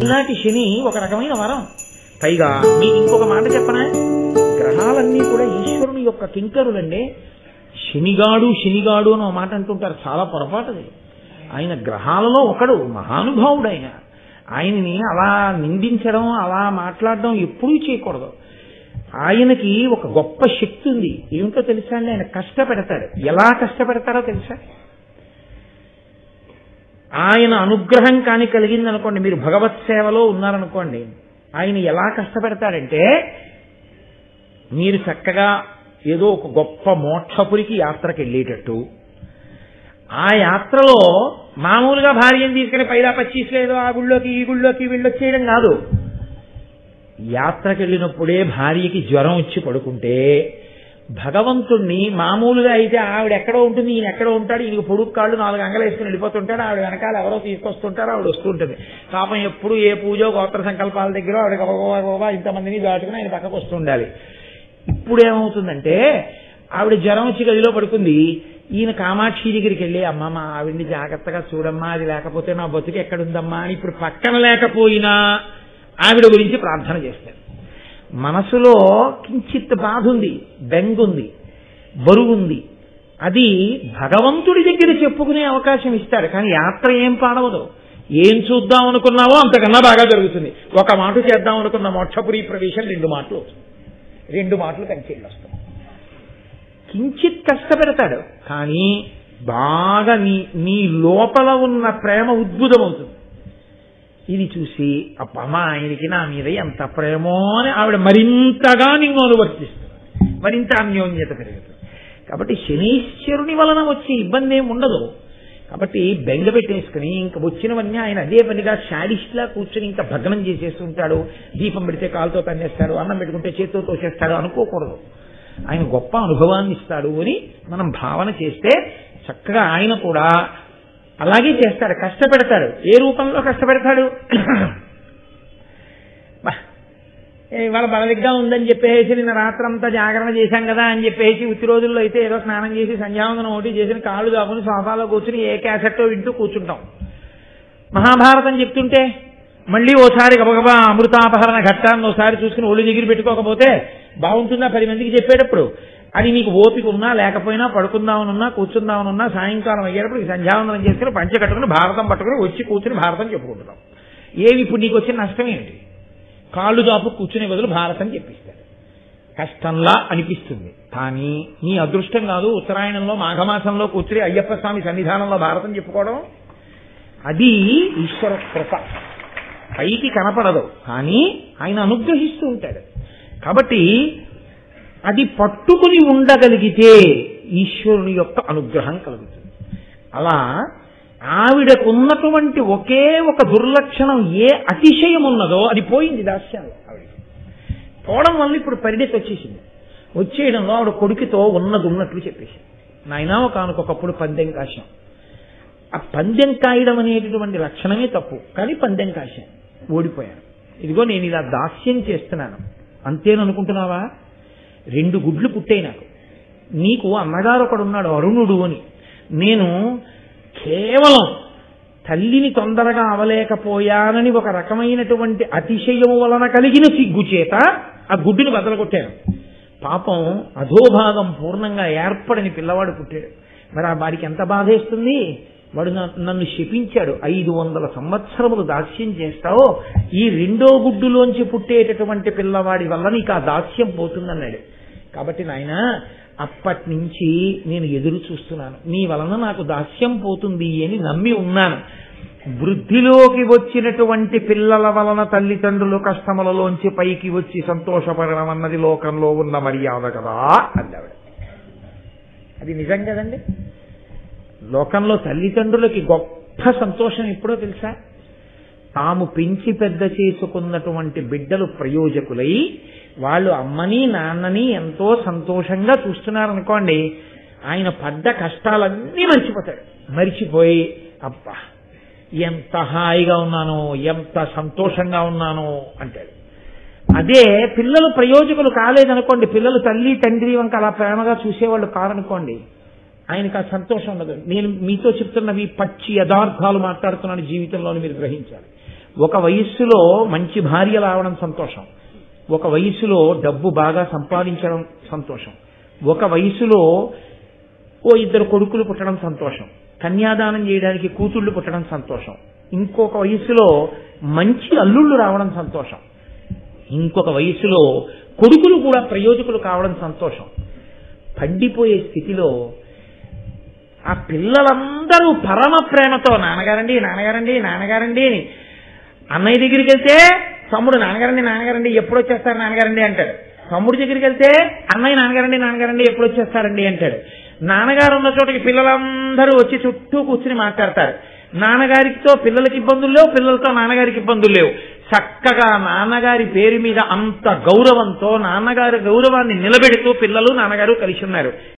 ఏలినాటి శని ఒక రకమైన వరం పైగా మీకు ఇంకొక మాట చెప్పనా గ్రహాలన్నీ కూడా ఈశ్వరుని యొక్క కింకరులండి శనిగాడు శనిగాడు అని ఒక మాట అంటుంటారు చాలా పొరపాటుది ఆయన గ్రహాలలో ఒకడు మహానుభావుడు ఆయన ఆయనని అలా నిందించడం అలా మాట్లాడడం ఎప్పుడూ చేయకూడదు ఆయనకి ఒక గొప్ప శక్తి ఉంది ఏమిటో తెలుసా అండి ఆయన కష్టపెడతాడు ఎలా కష్టపెడతారో తెలుసా ఆయన అనుగ్రహం కాని కలిగింది అనుకోండి మీరు భగవత్ సేవలో ఉన్నారనుకోండి ఆయన ఎలా కష్టపెడతాడంటే మీరు చక్కగా ఏదో ఒక గొప్ప మోక్షపురికి యాత్రకి వెళ్ళేటట్టు ఆ యాత్రలో మామూలుగా భార్యను తీసుకుని పైదా పచ్చీస్ లేదో ఆ గుళ్ళోకి ఈ గుళ్ళోకి వీళ్ళొచ్చేయడం కాదు యాత్రకి వెళ్ళినప్పుడే భార్యకి జ్వరం వచ్చి పడుకుంటే భగవంతుణ్ణి మామూలుగా అయితే ఆవిడ ఎక్కడో ఉంటుంది ఈయన ఎక్కడో ఉంటాడు ఈయనకి పొడుగు కాళ్ళు నాలుగు అంగలు వేసుకుని వెళ్ళిపోతుంటాడు ఆవిడ వెనకాల ఎవరో తీసుకొస్తుంటారు ఆవిడ వస్తుంటుంది పాపం ఎప్పుడు ఏ పూజో గోత్ర సంకల్పాల దగ్గర ఆవిడ గబగబా గబగబా ఇంతమందిని దాటుకుని ఆయన పక్కకు వస్తుండాలి ఇప్పుడు ఏమవుతుందంటే ఆవిడ జ్వరం వచ్చి గదిలో పడుకుంది ఈయన కామాక్షి దగ్గరికి వెళ్ళి అమ్మ మా ఆవిడ్ని జాగ్రత్తగా చూడమ్మా అది లేకపోతే నా బతుకు ఎక్కడుందమ్మా అని ఇప్పుడు పక్కన లేకపోయినా ఆవిడ గురించి ప్రార్థన చేస్తాడు మనసులో కించిత్ బాధ ఉంది బెంగుంది బరువుంది అది భగవంతుడి దగ్గర చెప్పుకునే అవకాశం ఇస్తాడు కానీ యాత్ర ఏం పాడవదు ఏం చూద్దాం అనుకున్నావో అంతకన్నా బాగా జరుగుతుంది ఒక మాట చేద్దాం అనుకున్న మోక్షపురి ప్రవేశం రెండు మాటలు అవుతుంది రెండు మాటలు కంచెళ్ళు వస్తాయి కించిత్ కష్టపెడతాడు కానీ బాగా నీ నీ లోపల ఉన్న ప్రేమ ఉద్భుతమవుతుంది ఇది చూసి అప్పమ్మ ఆయనకి నా మీద ఎంత ప్రేమో అని ఆవిడ మరింతగా నిన్ను అనువర్తిస్తుంది మరింత అన్యోన్యత పెరుగుతుంది కాబట్టి శనీశ్వరుని వలన వచ్చే ఇబ్బంది ఏమి ఉండదు కాబట్టి బెంగ పెట్టేసుకుని ఇంకా వచ్చినవన్నీ ఆయన అదే పనిగా శాడిస్ట్లా కూర్చుని ఇంకా భగ్నం చేసేస్తుంటాడు దీపం పెడితే కాలుతో తన్నేస్తాడు అన్నం పెట్టుకుంటే చేతితో తోసేస్తాడు అనుకోకూడదు ఆయన గొప్ప అనుభవాన్ని ఇస్తాడు అని మనం భావన చేస్తే చక్కగా ఆయన కూడా అలాగే చేస్తాడు కష్టపెడతాడు ఏ రూపంలో కష్టపెడతాడు బా, ఏ ఇవాళ బలదిగ్గా ఉందని చెప్పేసి నిన్న రాత్రంతా జాగరణ చేశాం కదా అని చెప్పేసి ఉత్తి రోజుల్లో అయితే ఏదో స్నానం చేసి సంధ్యావందనం ఒకటి చేసిన కాళ్ళు దాకుని సోఫాలో కూర్చుని ఏ క్యాసెట్టో వింటూ కూర్చుంటాం మహాభారతం చెప్తుంటే మళ్ళీ ఓసారి గబగబా అమృతాపహరణ ఘట్టాన్ని ఒకసారి చూసుకుని ఒళ్ళు దగ్గర పెట్టుకోకపోతే బాగుంటుందా పది మందికి చెప్పేటప్పుడు అది నీకు ఓపిక ఉన్నా లేకపోయినా పడుకుందామనున్నా కూర్చుందామనున్నా సాయంకాలం అయ్యేటప్పుడు ఈ సంధ్యావందనం చేసుకుని పంచ కట్టుకుని భారతం పట్టుకుని వచ్చి కూర్చుని భారతం చెప్పుకుంటున్నాం ఏమి ఇప్పుడు నీకు వచ్చిన నష్టం ఏంటి కాళ్ళు దాపు కూర్చునే బదులు భారతం చెప్పిస్తాడు కష్టంలా అనిపిస్తుంది కానీ నీ అదృష్టం కాదు ఉత్తరాయణంలో మాఘమాసంలో కూర్చుని అయ్యప్ప స్వామి సన్నిధానంలో భారతం చెప్పుకోవడం అది ఈశ్వర కృప పైకి కనపడదు కానీ ఆయన అనుగ్రహిస్తూ ఉంటాడు కాబట్టి అది పట్టుకుని ఉండగలిగితే ఈశ్వరుని యొక్క అనుగ్రహం కలుగుతుంది అలా ఆవిడకు ఉన్నటువంటి ఒకే ఒక దుర్లక్షణం ఏ అతిశయం ఉన్నదో అది పోయింది దాస్యాలు ఆవిడకి పోవడం వల్ల ఇప్పుడు పరిణితి వచ్చేసింది వచ్చేయడంలో ఆవిడ కొడుకుతో ఉన్నది ఉన్నట్లు చెప్పేసింది నాయన ఒకనకొకప్పుడు పందెం కాశాం ఆ పందెం కాయడం అనేటటువంటి లక్షణమే తప్పు కానీ పందెం కాశాను ఓడిపోయాను ఇదిగో నేను ఇలా దాస్యం చేస్తున్నాను అంతేననుకుంటున్నావా రెండు గుడ్లు పుట్టాయి నాకు నీకు అన్నగారు ఒకడున్నాడు అరుణుడు అని నేను కేవలం తల్లిని తొందరగా అవలేకపోయానని ఒక రకమైనటువంటి అతిశయము వలన కలిగిన సిగ్గు చేత ఆ గుడ్డుని బదలగొట్టాను పాపం అధోభాగం పూర్ణంగా ఏర్పడని పిల్లవాడు పుట్టాడు మరి ఆ వాడికి ఎంత బాధేస్తుంది వాడు నా- నన్ను శపించాడు ఐదు వందల సంవత్సరములు దాస్యం చేస్తావో ఈ రెండో గుడ్డులోంచి పుట్టేటటువంటి పిల్లవాడి వల్ల నీకు ఆ దాస్యం పోతుందన్నాడు కాబట్టి నాయన అప్పటి నుంచి నేను ఎదురు చూస్తున్నాను నీ వలన నాకు దాస్యం పోతుంది అని నమ్మి ఉన్నాను వృద్ధిలోకి వచ్చినటువంటి పిల్లల వలన తల్లిదండ్రులు కష్టములలోంచి పైకి వచ్చి సంతోషపడడం అన్నది లోకంలో ఉన్న మర్యాద కదా అందావిడ అది నిజం కదండి లోకంలో తల్లిదండ్రులకి గొప్ప సంతోషం ఎప్పుడో తెలుసా తాము పెంచి పెద్ద చేసుకున్నటువంటి బిడ్డలు ప్రయోజకులై వాళ్ళు అమ్మని నాన్నని ఎంతో సంతోషంగా చూస్తున్నారనుకోండి ఆయన పడ్డ కష్టాలన్నీ మర్చిపోతాడు మర్చిపోయి అబ్బా ఎంత హాయిగా ఉన్నానో ఎంత సంతోషంగా ఉన్నానో అంటాడు అదే పిల్లలు ప్రయోజకులు కాలేదనుకోండి పిల్లలు తల్లి తండ్రి వంక అలా ప్రేమగా చూసేవాళ్ళు కారనుకోండి ఆయనకు ఆ సంతోషం ఉండదు నేను మీతో చెప్తున్నవి పచ్చి యథార్థాలు మాట్లాడుతున్నాను జీవితంలోని మీరు గ్రహించాలి ఒక వయస్సులో మంచి భార్య రావడం సంతోషం ఒక వయస్సులో డబ్బు బాగా సంపాదించడం సంతోషం ఒక వయస్సులో ఓ ఇద్దరు కొడుకులు పుట్టడం సంతోషం కన్యాదానం చేయడానికి కూతుళ్ళు పుట్టడం సంతోషం ఇంకొక వయస్సులో మంచి అల్లుళ్ళు రావడం సంతోషం ఇంకొక వయస్సులో కొడుకులు కూడా ప్రయోజకులు కావడం సంతోషం పండిపోయే స్థితిలో ఆ పిల్లలందరూ పరమ ప్రేమతో నాన్నగారండి నాన్నగారండి నాన్నగారండి అని అన్నయ్య దగ్గరికి వెళ్తే తమ్ముడు నాన్నగారండి నాన్నగారండి ఎప్పుడు వచ్చేస్తారు నాన్నగారండి అంటాడు తమ్ముడి దగ్గరికి వెళ్తే అన్నయ్య నాన్నగారండి నాన్నగారండి ఎప్పుడు వచ్చేస్తారండి అంటాడు నాన్నగారు ఉన్న చోటకి పిల్లలందరూ వచ్చి చుట్టూ కూర్చుని మాట్లాడతారు నాన్నగారితో పిల్లలకి ఇబ్బందులు లేవు పిల్లలతో నాన్నగారికి ఇబ్బందులు లేవు చక్కగా నాన్నగారి పేరు మీద అంత గౌరవంతో నాన్నగారి గౌరవాన్ని నిలబెడుతూ పిల్లలు నాన్నగారు కలిసి ఉన్నారు